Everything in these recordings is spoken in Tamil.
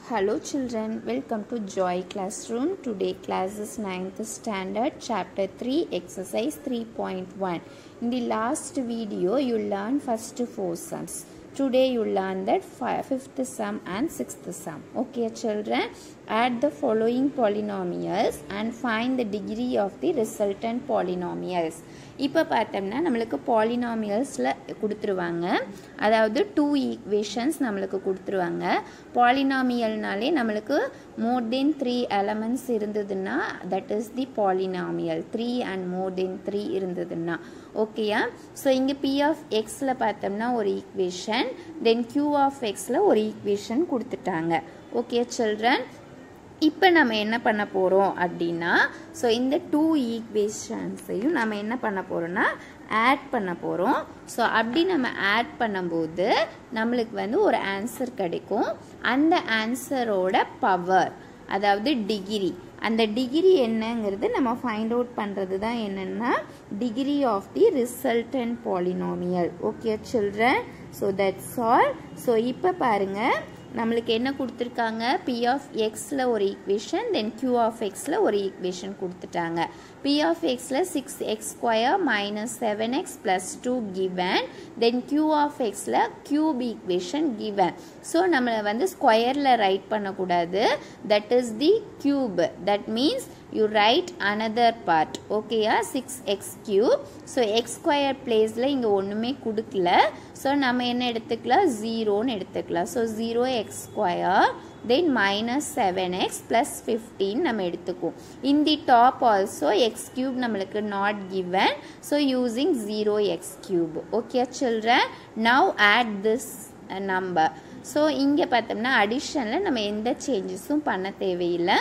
Hello children, welcome to Joy Classroom. Today class is 9th standard chapter 3 exercise 3.1. In the last video you learned first four sums. Today you learn that fi- fifth sum and sixth sum. Okay children, add the following polynomials and find the degree of the resultant polynomials. இப்போ பார்த்தோம்னா நம்மளுக்கு பாலினாமியல்ஸில் கொடுத்துருவாங்க அதாவது டூ ஈக்குவேஷன்ஸ் நம்மளுக்கு கொடுத்துருவாங்க பாலினாமியல்னாலே நம்மளுக்கு மோர் தென் த்ரீ எலமெண்ட்ஸ் இருந்ததுன்னா that is the polynomial three and more than three இருந்ததுன்னா ஓகேயா ஸோ இங்கே பி ஆஃப் எக்ஸில் பார்த்தோம்னா ஒரு ஈக்குவேஷன் தென் கியூ ஆஃப் எக்ஸில் ஒரு ஈக்குவேஷன் கொடுத்துட்டாங்க ஓகே சில்ட்ரன் இப்போ நம்ம என்ன பண்ண போகிறோம் அப்படின்னா ஸோ இந்த டூ ஈக்குவேஷன்ஸையும் நம்ம என்ன பண்ண போகிறோம்னா ஆட் பண்ண போகிறோம் ஸோ அப்படி நம்ம ஆட் பண்ணும்போது நம்மளுக்கு வந்து ஒரு ஆன்சர் கிடைக்கும் அந்த ஆன்சரோட பவர் அதாவது டிகிரி அந்த டிகிரி என்னங்கிறது நம்ம ஃபைண்ட் அவுட் பண்ணுறது தான் என்னென்னா degree of the resultant polynomial okay children so that's all so இப்போ பாருங்கள் நம்மளுக்கு என்ன கொடுத்துருக்காங்க பி ஆஃப் எக்ஸில் ஒரு ஈக்குவேஷன் தென் கியூ ஆஃப் எக்ஸில் ஒரு ஈக்குவேஷன் கொடுத்துட்டாங்க பி ஆஃப் எக்ஸில் six x square minus seven x plus two given then Q of எக்ஸில் கியூப் ஈக்குவேஷன் கிவன் ஸோ நம்மளை வந்து ஸ்கொயரில் ரைட் பண்ணக்கூடாது that is the cube that means you write another part ஓகேயா six x cube so x square பிளேஸில் இங்கே ஒன்றுமே கொடுக்கல ஸோ நம்ம என்ன எடுத்துக்கலாம் ஜீரோன்னு எடுத்துக்கலாம் so zero x square then minus seven x plus fifteen நம்ம எடுத்துக்குவோம் in the top also x cube நம்மளுக்கு not given so using zero x cube okay children now add this number so இங்கே பார்த்தோம்னா அடிஷனில் நம்ம எந்த சேஞ்சஸும் பண்ண தேவையில்லை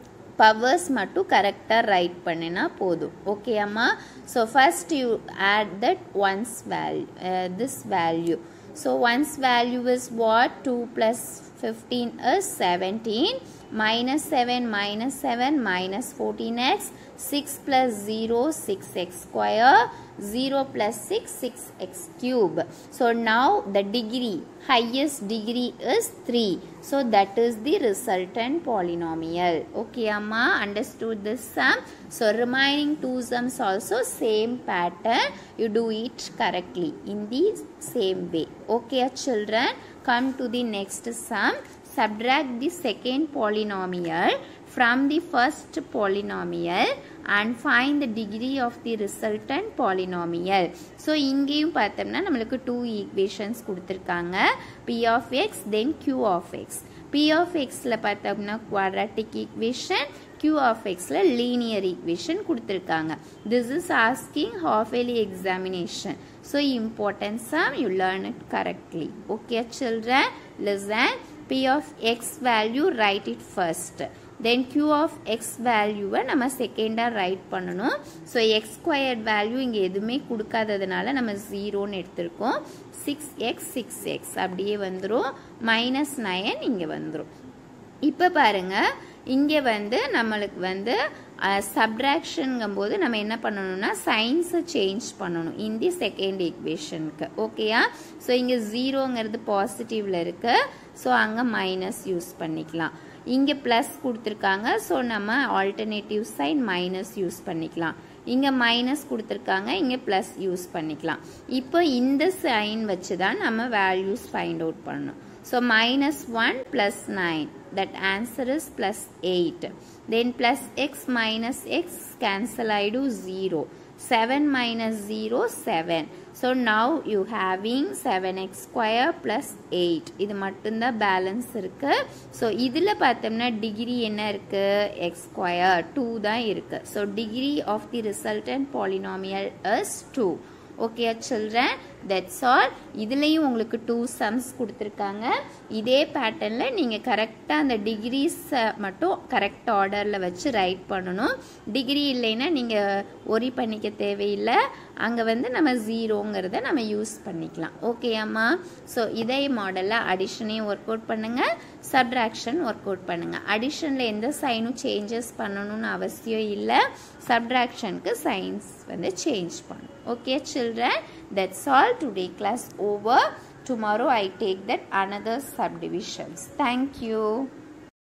பவர்ஸ் மட்டும் கரெக்டாக ரைட் பண்ணினா போதும் ஓகே அம்மா so first you add that ones value this value so ones value is what two plus fifteen is seventeen minus 7 minus 7 minus 14x 6 plus 0 6x square 0 plus 6 6x cube so now the degree highest degree is 3 so that is the resultant polynomial okay amma understood this sum so remaining two sums also same pattern you do it correctly in the same way okay children come to the next sum subtract the second polynomial from the first polynomial and find the degree of the resultant polynomial. So இங்கேயும் பார்த்தோம்னா நம்மளுக்கு டூ ஈக்குவேஷன்ஸ் கொடுத்துருக்காங்க P of x then Q of x P of எக்ஸில் பார்த்தோம்னா குவாட்ராட்டிக் ஈக்குவேஷன் கியூ ஆஃப் எக்ஸில் லீனியர் ஈக்குவேஷன் கொடுத்துருக்காங்க this is asking half yearly examination so important sum you learn it correctly okay children listen p of x value write it first then q of x வேல்யூவை நம்ம செகண்டாக ரைட் பண்ணணும் ஸோ எக்ஸ் ஸ்கொயர்ட் வேல்யூ இங்கே எதுவுமே கொடுக்காததுனால நம்ம ஜீரோன்னு எடுத்திருக்கோம் சிக்ஸ் எக்ஸ் சிக்ஸ் எக்ஸ் அப்படியே வந்துடும் மைனஸ் நயன் இங்கே வந்துடும் இப்போ பாருங்க இங்கே வந்து நம்மளுக்கு வந்து சப்ராக்ஷனுங்கும் போது நம்ம என்ன பண்ணணும்னா சயின்ஸை சேஞ்ச் பண்ணணும் இன் தி செகண்ட் ஈக்குவேஷனுக்கு ஓகேயா ஸோ இங்கே ஜீரோங்கிறது பாசிட்டிவில் இருக்கு ஸோ அங்கே மைனஸ் யூஸ் பண்ணிக்கலாம் இங்கே ப்ளஸ் கொடுத்துருக்காங்க ஸோ நம்ம ஆல்டர்னேட்டிவ் சைன் மைனஸ் யூஸ் பண்ணிக்கலாம் இங்கே மைனஸ் கொடுத்துருக்காங்க இங்கே ப்ளஸ் யூஸ் பண்ணிக்கலாம் இப்போ இந்த சைன் வச்சு தான் நம்ம வேல்யூஸ் ஃபைண்ட் அவுட் பண்ணணும் So minus 1 plus 9 that answer is plus 8 then plus x minus x cancel I do 0 7 minus 0 7 so now you having 7x square plus 8 இது மட்டும்தான் பேலன்ஸ் இருக்கு ஸோ இதில் பார்த்தோம்னா டிகிரி என்ன இருக்கு எக்ஸ் ஸ்கொயர் டூ தான் இருக்கு so degree of the resultant polynomial is two okay children that's all இதுலேயும் உங்களுக்கு டூ சம்ஸ் கொடுத்துருக்காங்க இதே பேட்டர்னில் நீங்கள் கரெக்டாக அந்த டிகிரிஸை மட்டும் கரெக்ட் ஆர்டரில் வச்சு ரைட் பண்ணணும் டிகிரி இல்லைன்னா நீங்கள் ஒரி பண்ணிக்க தேவையில்லை அங்கே வந்து நம்ம ஜீரோங்கிறத நம்ம யூஸ் பண்ணிக்கலாம் ஓகே அம்மா ஸோ இதே மாடலில் அடிஷனையும் ஒர்க் அவுட் பண்ணுங்கள் சப்ட்ராக்ஷன் ஒர்க் அவுட் பண்ணுங்கள் அடிஷனில் எந்த சைனும் சேஞ்சஸ் பண்ணணும்னு அவசியம் இல்லை சப்ட்ராக்ஷனுக்கு சைன்ஸ் வந்து சேஞ்ச் பண்ணணும் okay children that's all today class over tomorrow i take that another subdivisions thank you